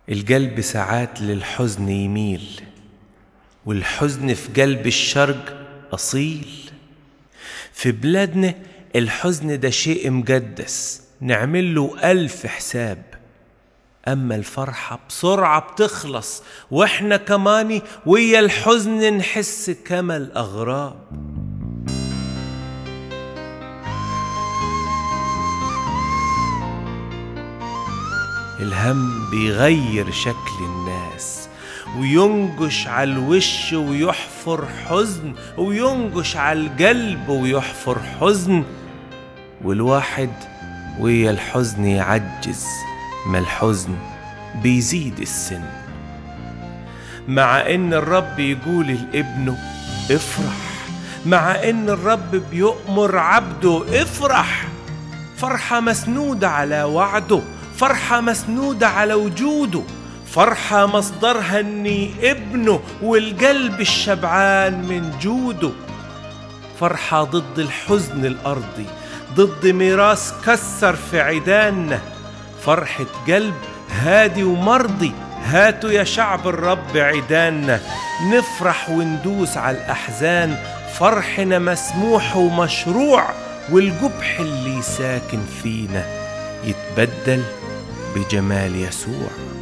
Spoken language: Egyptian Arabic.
القلب ساعات للحزن يميل والحزن في قلب الشرق أصيل في بلادنا الحزن ده شيء مقدس نعمل له ألف حساب أما الفرحة بسرعة بتخلص وإحنا كماني ويا الحزن نحس كما الأغراب الهم بيغير شكل الناس وينقش على الوش ويحفر حزن وينقش على القلب ويحفر حزن والواحد ويا الحزن يعجز ما الحزن بيزيد السن مع ان الرب يقول لابنه افرح مع ان الرب بيؤمر عبده افرح فرحة مسنودة على وعده فرحة مسنودة على وجوده فرحة مصدرها اني ابنه والقلب الشبعان من جوده فرحة ضد الحزن الأرضي ضد ميراث كسر في عيداننا فرحة قلب هادي ومرضي هاتوا يا شعب الرب عيداننا نفرح وندوس على الأحزان فرحنا مسموح ومشروع والجبح اللي ساكن فينا يتبدل بجمال يسوع